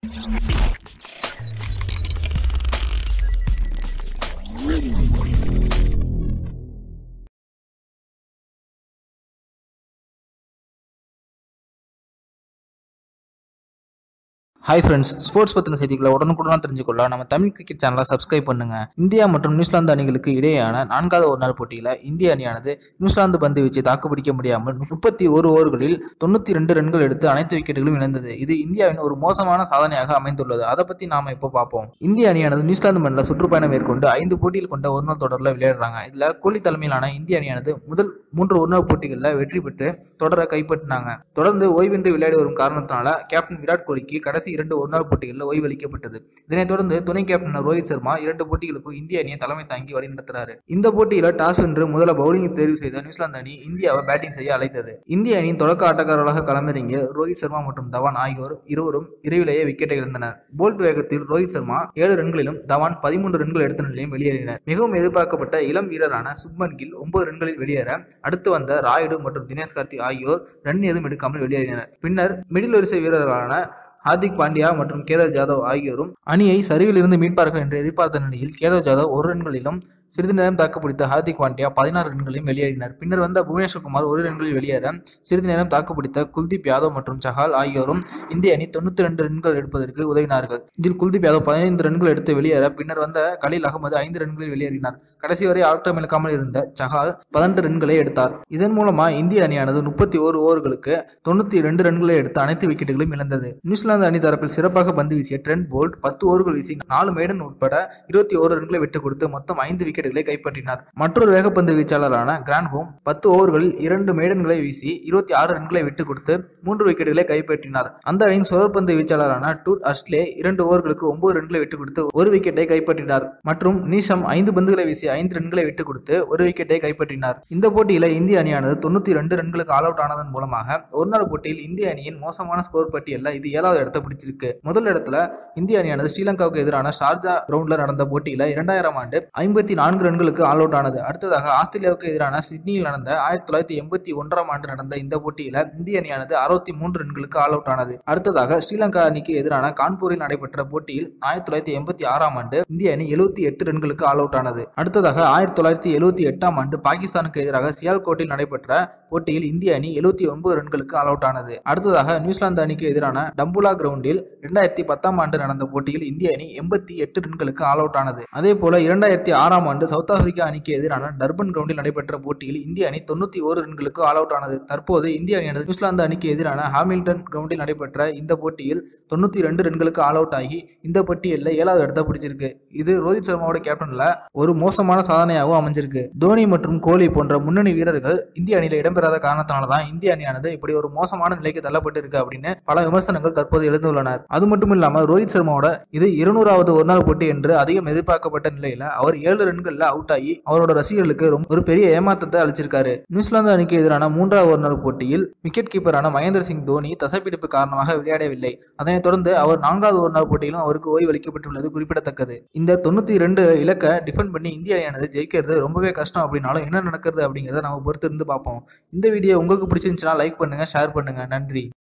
hi friends sports பற்றின செய்திகளை உடனுக்குடன் தெரிஞ்சுக்கொள்ள நம்ம தமிழ் கிரிக்கெட் சேனலை சப்ஸ்கிரைப் பண்ணுங்க இந்தியா மற்றும் நியூசிலாந்து அணிகளுக்கு இடையேயான நான்காவது ஒரு நாள் போட்டியில் இந்திய அணியானது நியூசிலாந்து பந்து வீச்சை தாக்குப்பிடிக்க முடியாமல் முப்பத்தி ஒரு ஓவர்களில் தொண்ணூற்றி ரெண்டு ரன்கள் எடுத்து அனைத்து விக்கெட்டுகளும் இழந்தது இது இந்தியாவின் ஒரு மோசமான சாதனையாக அமைந்துள்ளது அதை பற்றி நாம இப்போ பார்ப்போம் இந்திய அணியானது நியூசிலாந்து மண்ணில் சுற்றுப்பயணம் மேற்கொண்டு ஐந்து போட்டியில் கொண்ட ஒரு நாள் தொடரில் விளையாடுறாங்க இதில் கோலி தலைமையிலான இந்திய அணியானது முதல் மூன்று ஒரு நாள் போட்டிகளில் வெற்றி பெற்று தொடரை கைப்பற்றினாங்க தொடர்ந்து ஓய்வின்றி விளையாடி வரும் காரணத்தினால கேப்டன் விராட் கோலிக்கு கடைசி இரண்டு ஒருநாள் போட்டிகளில் ஓய்வளிக்கப்பட்டது இதனைத் தொடர்ந்து துணை கேப்டன் ரோஹித் சர்மா இரண்டு போட்டிகளுக்கும் இந்திய அணியை தலைமை தாங்கி வழிநடத்துறாரு இந்த போட்டியில டாஸ் வென்று முதல பவுலிங் தேர்வு செய்த நியூசிலாந்து அணி இந்தியாவை பேட்டிங் செய்ய அழைத்தது இந்திய அணியின் தொடக்க ஆட்டக்காரர்களாக களமிறங்கிய ரோஹித் சர்மா மற்றும் தவான் ஆகியோர் இருவரும் இரவிலேயே விக்கெட்டை இழந்தனர் போல்ட் வேகத்தில் ரோஹித் சர்மா ஏழு ரன்களிலும் தவான் பதிமூன்று ரன்கள் எடுத்த நிலையில் வெளியேறினர் மிகவும் எதிர்பார்க்கப்பட்ட இளம் வீரரான சுப்மன் கில் ஒன்பது ரன்களில் வெளியேற அடுத்து வந்த ராயுடு மற்றும் தினேஷ் கார்த்திக் ஆகியோர் ரன் ஏதும் எடுக்காமல் வெளியேறினர் பின்னர் மிடில் வரிசை வீரர்களான ஹார்திக் பாண்டியா மற்றும் கேதார் ஜாதவ் ஆகியோரும் அணியை சரிவிலிருந்து மீட்பார்கள் என்று எதிர்பார்த்த நிலையில் கேதார் ஜாதவ் ஒரு ரன்களிலும் சிறிது நேரம் தாக்குப்பிடித்த ஹார்திக் பாண்டியா பதினாறு ரன்களையும் வெளியேறினர் பின்னர் வந்த புவனேஸ்வர் குமார் ஒரு ரன்களில் வெளியேற சிறிது நேரம் தாக்குப்பிடித்த குல்தீப் யாதவ் மற்றும் சஹால் ஆகியோரும் இந்திய அணி தொண்ணூத்தி ரெண்டு ரன்கள் எடுப்பதற்கு உதவினார்கள் இதில் குல்தீப் யாதவ் பதினைந்து ரன்கள் எடுத்து வெளியேற பின்னர் வந்த கலீல் அகமது ஐந்து ரன்களில் வெளியேறினார் கடைசி வரை ஆட்டம் இழக்காமல் இருந்த சஹால் பதினெட்டு ரன்களை எடுத்தார் இதன் மூலமா இந்திய அணியானது முப்பத்தி ஓரு ஓவர்களுக்கு தொண்ணூத்தி ரெண்டு ரன்களை எடுத்து அனைத்து விக்கெட்டுகளும் இழந்தது நியூசிலாந்து அணி தரப்பில் சிறப்பாக பந்து வீசிய ட்ரெண்ட் போல்ட் பத்து ஓவர்கள் வீசி நாலு மேடன் உட்பட இருபத்தி ஓரு ரன்களை விட்டுக் கொடுத்து மொத்தம் ஐந்து விக்கெட்டுகளை கைப்பற்றினார் மற்றொரு வேகப்பந்து வீச்சாளரான கிராண்ட் ஹோம் பத்து ஓவர்களில் இரண்டு மேடன்களை வீசி இருபத்தி ஆறு ரன்களை விட்டுக் கொடுத்து மூன்று விக்கெட்டுகளை கைப்பற்றினார் அந்த அணியின் சுழற்பந்து வீச்சாளரான டூட் அஸ்லே இரண்டு ஓவர்களுக்கு ஒன்பது ரன்களை விட்டுக் கொடுத்து ஒரு விக்கெட்டை கைப்பற்றினார் மற்றும் நீஷம் ஐந்து பந்துகளை வீசி ஐந்து ரன்களை விட்டுக் கொடுத்து ஒரு விக்கெட்டை கைப்பற்றினார் இந்த போட்டியில இந்திய அணியானது தொண்ணூத்தி ரெண்டு ரன்களுக்கு ஆல் அவுட் ஆனதன் மூலமாக ஒருநாள் போட்டியில் இந்திய அணியின் மோசமான ஸ்கோர் பட்டியலில் இது ஏழாவது இடத்தை பிடிச்சிருக்கு முதல் இடத்துல இந்திய அணியானது ஸ்ரீலங்காவுக்கு எதிரான ஷார்ஜா கிரவுண்ட்ல நடந்த போட்டியில இரண்டாயிரம் ஆண்டு ஐம்பத்தி நான்கு ரன்களுக்கு ஆல் அவுட் ஆனது அடுத்ததாக ஆஸ்திரேலியாவுக்கு எதிரான சிட்னியில் நடந்த ஆயிரத்தி தொள்ளாயிரத்தி எண்பத்தி ஒன்றாம் ஆண்டு நடந்த இந்த போட்டியில இந்திய அணியானது அறுபத்தி மூன்று ரன்களுக்கு ஆல் அவுட் ஆனது அடுத்ததாக ஸ்ரீலங்கா அணிக்கு எதிரான கான்பூரில் நடைபெற்ற போட்டியில் ஆயிரத்தி தொள்ளாயிரத்தி எண்பத்தி ஆறாம் ஆண்டு இந்திய அணி எழுபத்தி எட்டு ரன்களுக்கு ஆல் அவுட் ஆனது அடுத்ததாக ஆயிரத்தி தொள்ளாயிரத்தி எழுபத்தி எட்டாம் ஆண்டு பாகிஸ்தானுக்கு எதிராக சியால்கோட்டில் நடைபெற்ற போட்டியில் இந்திய அணி எழுபத்தி ஒன்பது ரன்களுக்கு ஆல் அவுட் ஆனது அடுத்ததாக நியூசிலாந்து அணிக்கு எதிரான டம்புலா கிரவுண்டில் இரண்டாயிரத்தி பத்தாம் ஆண்டு நடந்த போட்டியில் இந்திய அணி எண்பத்தி எட்டு ரன்களுக்கு ஆல் அவுட் ஆனது அதே போல இரண்டாயிரத்தி ஆறாம் ஆண்டு சவுத் ஆப்பிரிக்கா அணிக்கு எதிரான டர்பன் கிரவுண்டில் நடைபெற்ற போட்டியில் இந்திய அணி தொண்ணூத்தி ஒரு ரன்களுக்கு ஆல் அவுட் ஆனது தற்போது இந்திய அணியானது நியூசிலாந்து அணிக்கு எதிரான ஹாமில்டன் கிரவுண்டில் நடைபெற்ற இந்த போட்டியில் தொண்ணூத்தி ரெண்டு ரன்களுக்கு ஆல் அவுட் ஆகி இந்த பட்டியலில் ஏழாவது இடத்தை பிடிச்சிருக்கு இது ரோஹித் சர்மாவோட கேப்டன்ல ஒரு மோசமான சாதனையாகவும் அமைஞ்சிருக்கு தோனி மற்றும் கோலி போன்ற முன்னணி வீரர்கள் இந்திய அணியில இடம்பெறாத காரணத்தினால தான் இந்திய அணியானது இப்படி ஒரு மோசமான நிலைக்கு தள்ளப்பட்டு இருக்கு அப்படின்னு பல விமர்சனங்கள் தற்போது எழுந்துள்ளனர் அது மட்டும் இல்லாம ரோஹித் சர்மாவோட இது இருநூறாவது ஒரு நாள் போட்டி என்று அதிகம் எதிர்பார்க்கப்பட்ட நிலையில அவர் ஏழு ரன்கள்ல அவுட் ஆகி அவரோட ரசிகர்களுக்கு ரொம்ப ஒரு பெரிய ஏமாற்றத்தை அளிச்சிருக்காரு நியூசிலாந்து அணிக்கு எதிரான மூன்றாவது ஒரு நாள் போட்டியில் விக்கெட் கீப்பரான மகேந்திர சிங் தோனி தசைப்பிடிப்பு காரணமாக விளையாடவில்லை அதனைத் தொடர்ந்து அவர் நான்காவது ஒரு நாள் போட்டியிலும் அவருக்கு ஓய்வு அளிக்கப்பட்டுள்ளது குறிப்பிடத்தக்கது இந்த தொண்ணூத்தி ரெண்டு இலக்க டிஃபெண்ட் பண்ணி இந்திய அணியானது ஜெயிக்கிறது ரொம்பவே கஷ்டம் அப்படின்னாலும் என்ன நடக்கிறது அப்படிங்கிறத நம்ம பொறுத்து இருந்து பார்ப்போம் இந்த வீடியோ உங்களுக்கு பிடிச்சிருந்துச்சுன்னா லைக் பண்ணுங்க ஷேர் பண்ணுங்க நன்றி